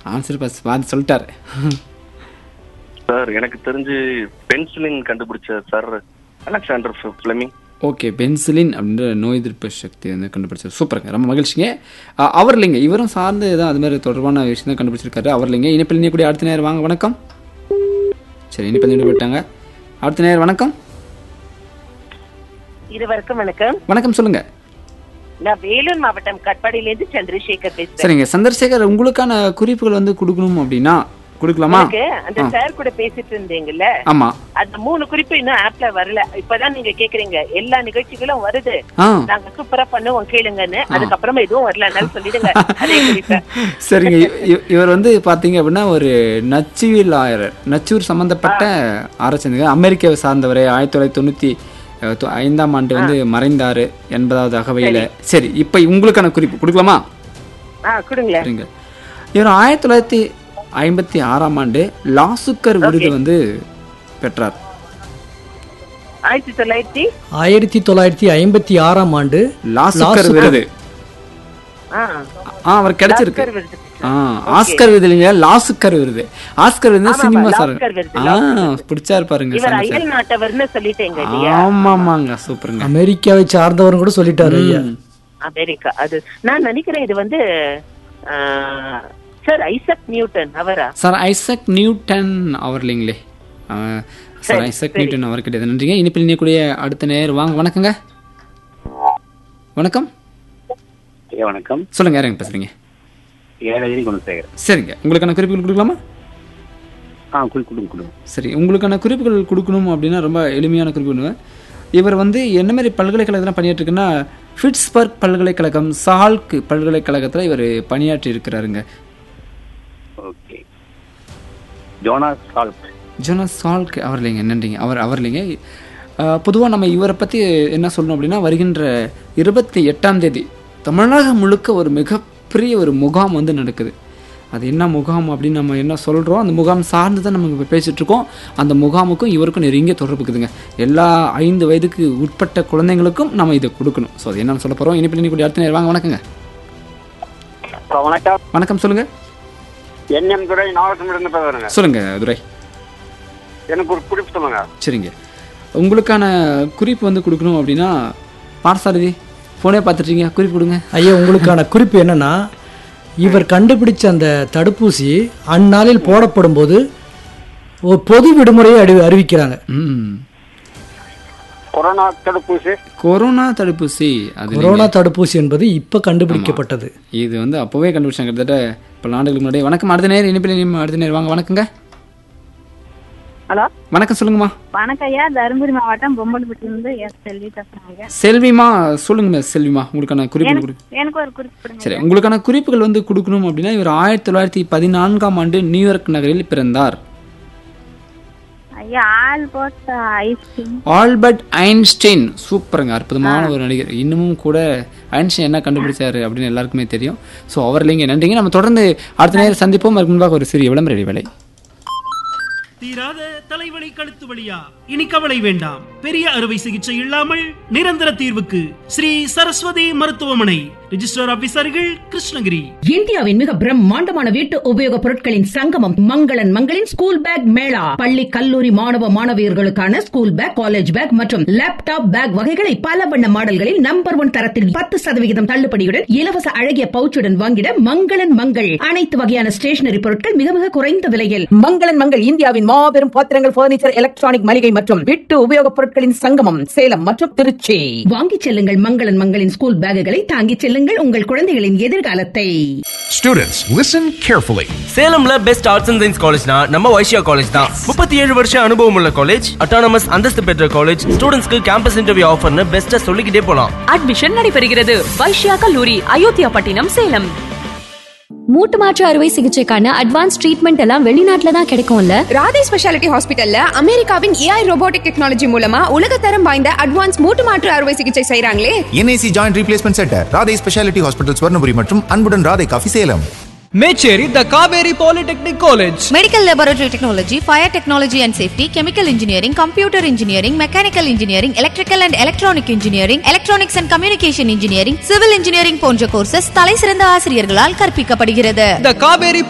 Answer pass பார்த்து சொல்லிட்டாரு sir எனக்கு தெரிஞ்சு பென்சிலின் கண்டுபிடிச்ச sir Alexander Fleming okay penicillin அப்படின்ற நோய் எதிர்ப்பு சக்தி வந்து கண்டுபிடிச்சார் சூப்பருங்க ரொம்ப மகிழ்ச்சிங்க அ, அவர் இல்லைங்க இவரும் சார்ந்து தான் அது மாதிரி தொடர்பான விஷயம் தான் கண்டுபிடிச்சிருக்காரு அவர் இல்லைங்க இனிப்பில் இணையக்கூடிய அடுத்த நேரம் வாங்க வணக்கம் சரி இனிப்பில் இணைய போயிட்டாங்க அடுத்த நேரம் வணக்கம் இருவருக்கும் வணக்கம் வணக்கம் சொல்லுங்க நான் வேலூர் மாவட்டம் கட்பாடியிலேருந்து சந்திரசேகர் பேசுறேன் சரிங்க சந்திரசேகர் உங்களுக்கான குறிப்புகள் வந்து கொடுக்கணும் அப்படின்னா கொடுக்கலாமா எனக்கு அந்த சார் கூட பேசிட்டு இருந்தீங்கல்ல ஆமா அந்த மூணு குறிப்பு இன்னும் ஆப்ல வரல இப்பதான் நீங்க கேக்குறீங்க எல்லா நிகழ்ச்சிகளும் வருது ஆ நாங்க சூப்பரா பண்ணுவோம் கேளுங்கன்னு அதுக்கப்புறமா எதுவும் வரலனாலும் சொல்லிடுங்க அதே குறிப்பை சரிங்க இ- இ- இவர் வந்து பாத்தீங்க அப்படின்னா ஒரு நச்சுவியல் ஆயரர் நச்சூர் சம்பந்தப்பட்ட ஆராய்ச்சி அமெரிக்காவை சார்ந்தவர் ஆயிரத்தி தொள்ளாயிரத்தி தொண்ணூத்தி அஹ், தொ- ஐந்தாம் ஆண்டு வந்து மறைந்தாரு எண்பதாவது அகவையில சரி இப்ப உங்களுக்கான குறிப்பு கொடுக்கலாமா ஆ கொடுங்களேன் சரிங்க இவர் ஆயிரத்தி தொள்ளாயிரத்தி ஐம்பத்தி ஆறாம் ஆண்டு லாசுக்கர் விருது வந்து பெற்றார் ஆயிரத்தி தொள்ளாயிரத்தி ஆயிரத்தி தொள்ளாயிரத்தி ஐம்பத்தி ஆறாம் ஆண்டு லாசுக்கர் விருது ஆ ஆ அவர் கிடைச்சிருக்கு ஆஸ்கர் விருது. ஆ ஆஸ்கர் விருது இல்லைங்க லாசுக்கர் விருது ஆஸ்கர் விருது ஆமா, சினிமா சார் லாஸ்கர் விருது, ஆ பிடிச்சா இருப்பாருங்க இவர் சந்திரசேகர். அயல் நாட்டவர்னு சொல்லிட்டேங்க இல்லையா ஆமாமாங்க சூப்பருங்க அமெரிக்காவை சார்ந்தவரும் கூட சொல்லிட்டாரு ஐயா அமெரிக்கா அது நான் நினைக்கிறேன் இது வந்து சார் ஐசக் நியூட்டன் அவரா சார் ஐசக் நியூட்டன் அவர் இல்லைங்களே ஆ, சார் சரி, ஐசக் சரி. நியூட்டன் அவர் கிடையாது நன்றிங்க இனிப்பில் இணையக்கூடிய அடுத்த நேர் வாங்க வணக்கங்க வணக்கம் ஐயா வணக்கம் சொல்லுங்க யாருங்க பேசுறீங்க ஏழகிரி குணசேகர் சரிங்க உங்களுக்கான குறிப்புகள் கொடுக்கலாமா ஆ குடி கொடுங்க கொடுங்க சரி உங்களுக்கான குறிப்புகள் கொடுக்கணும் அப்படின்னா ரொம்ப எளிமையான குறிப்பு ஒன்று இவர் வந்து என்ன மாதிரி பல்கலைக்கழகத்தில் பணியாற்றிருக்குன்னா ஃபிட்ஸ்பர்க் பல்கலைக்கழகம் சால்க் பல்கலைக்கழகத்தில் இவர் பணியாற்றி இருக்கிறாருங்க okay Jonas salt Jonas Salk அவர் இல்லைங்க நன்றிங்க அவர் அவர் இல்லைங்க பொதுவாக நம்ம இவரை பற்றி என்ன சொல்லணும் அப்படின்னா வருகின்ற இருபத்தி எட்டாம் தேதி தமிழகம் முழுக்க ஒரு மிகப்பெரிய ஒரு முகாம் வந்து நடக்குது அது என்ன முகாம் அப்படின்னு நம்ம என்ன சொல்கிறோம் அந்த முகாம் சார்ந்து தான் நம்ம இப்போ பேசிட்டு இருக்கோம் அந்த முகாமுக்கும் இவருக்கும் நெருங்கிய தொடர்பு இருக்குதுங்க எல்லா ஐந்து வயதுக்கு உட்பட்ட குழந்தைங்களுக்கும் நம்ம இதை கொடுக்கணும் ஸோ அது என்னன்னு சொல்ல போகிறோம் இனிப்பில் கூடிய அடுத்த நேரம் வாங்க வணக்கங்க வணக்கம் வணக்கம் சொல்லுங்கள் என்எம் துறை நாகத்திலிருந்து பேசுறேங்க சொல்லுங்கள் துரை எனக்கு ஒரு குறிப்பு சொல்லுங்க சரிங்க உங்களுக்கான குறிப்பு வந்து கொடுக்கணும் அப்படின்னா பார்சாரதி ஃபோனே பார்த்துட்டீங்க குறிப்பு கொடுங்க ஐயா உங்களுக்கான குறிப்பு என்னன்னா இவர் கண்டுபிடிச்ச அந்த தடுப்பூசி அந்நாளில் போடப்படும் போது ஒரு பொது விடுமுறையை அறி அறிவிக்கிறாங்க ம் கொரோனா தடுப்பூசி கொரோனா தடுப்பூசி அது கொரோனா தடுப்பூசி என்பது இப்ப கண்டுபிடிக்கப்பட்டது இது வந்து அப்போவே கண்டுபிடிச்சாங்க கிட்டத்தட்ட பல ஆண்டுகளுக்கு முன்னாடி வணக்கம் அடுத்த நேரம் இனிப்பில் இனிமே அடுத்த நேரம் வாங்க வணக்கங்க ஹலோ வணக்கம் சொல்லுங்கம்மா வணக்கம் ஐயா தருமபுரி மாவட்டம் பொம்பல்பட்டியிலிருந்து எஸ் செல்வி பேசுறாங்க செல்விமா சொல்லுங்க மிஸ் செல்விமா உங்களுக்கான குறிப்புகள் கொடு எனக்கு ஒரு குறிப்பு கொடுங்க சரி உங்களுக்கான குறிப்புகள் வந்து கொடுக்கணும் அப்படின்னா இவர் ஆயிரத்தி தொள்ளாயிரத்தி பதினான்காம் ஆண்டு நியூயார்க் நகரில் பிறந்தார் ஐயா ஆல்பர்ட் ஐஸ்கிரீம் ஆல்பர்ட் ஐன்ஸ்டைன் சூப்பருங்க அற்புதமான ஒரு நடிகர் இன்னமும் கூட ஐன்ஸ்டைன் என்ன கண்டுபிடிச்சாரு அப்படின்னு எல்லாருக்குமே தெரியும் ஸோ அவர் இல்லைங்க நன்றிங்க நம்ம தொடர்ந்து அடுத்த நேரம் சந்திப்போம் அதுக்கு முன்பாக ஒரு சிறிய விளம்பர இடைவேளை தீராத தலைவலி கழுத்து வலியா இனி கவலை வேண்டாம் பெரிய அறுவை சிகிச்சை இல்லாமல் நிரந்தர தீர்வுக்கு ஸ்ரீ சரஸ்வதி மருத்துவமனை ரிஜிஸ்டர் ஆபீசர்கள் கிருஷ்ணகிரி இந்தியாவின் மிக பிரம்மாண்டமான வீட்டு உபயோகப் பொருட்களின் சங்கமம் மங்களன் மங்களின் ஸ்கூல் பேக் மேளா பள்ளி கல்லூரி மாணவ மாணவியர்களுக்கான ஸ்கூல் பேக் காலேஜ் பேக் மற்றும் லேப்டாப் பேக் வகைகளை பல வண்ண மாடல்களில் நம்பர் ஒன் தரத்தில் பத்து சதவிகிதம் தள்ளுபடியுடன் இலவச அழகிய பவுச்சுடன் வாங்கிட மங்களன் மங்கள் அனைத்து வகையான ஸ்டேஷனரி பொருட்கள் மிக மிக குறைந்த விலையில் மங்களன் மங்கள் இந்தியாவின் மாபெரும் பாத்திரங்கள் பர்னிச்சர் எலக்ட்ரானிக் மளிகை மற்றும் வீட்டு உபயோகப் பொருட்களின் சங்கமம் சேலம் மற்றும் திருச்சி வாங்கிச் செல்லுங்கள் மங்களன் மங்களின் ஸ்கூல் பேக்குகளை தாங்கிச் செல்லுங்கள் உங்கள் குழந்தைகளின் எதிர்காலத்தை Students, listen carefully. சேலம்ல பெஸ்ட் ஆர்ட்ஸ் அண்ட் சயின்ஸ் காலேஜ்னா நம்ம வைஷ்யா காலேஜ் தான் முப்பத்தி ஏழு வருஷம் அனுபவம் உள்ள காலேஜ் அட்டானமஸ் அந்தஸ்து பெற்ற காலேஜ் ஸ்டூடெண்ட்ஸ்க்கு கேம்பஸ் இன்டர்வியூ ஆஃபர்னு பெஸ்ட்டா சொல்லிக்கிட்டே போலாம் அட்மிஷன் நடைபெறுகிறது வைஷ்யா கல்லூரி அயோத்தியா பட்டினம் சேலம் மூட்டு மாற்று அறுவை சிகிச்சைக்கான அட்வான்ஸ் ட்ரீட்மெண்ட் எல்லாம் வெளிநாட்டுல தான் கிடைக்கும்ல ராதே ஸ்பெஷாலிட்டி ஹாஸ்பிட்டல்ல அமெரிக்காவின் ஏஐ ரோபோட்டிக் டெக்னாலஜி மூலமா உலகத்தரம் வாய்ந்த அட்வான்ஸ் மூட்டு மாற்று அறுவை சிகிச்சை செய்றாங்களே NAC Joint Replacement Center, Radhai speciality hospital Swarnapuri மற்றும் அன்புடன் Radhai coffee Salem Mecheri the Kaveri polytechnic college medical laboratory technology fire technology and safety chemical engineering computer engineering mechanical engineering electrical and electronic engineering electronics and communication engineering civil engineering போன்ற courses தலைசிறந்த ஆசிரியர்களால் கற்பிக்கப்படுகிறது த காவேரி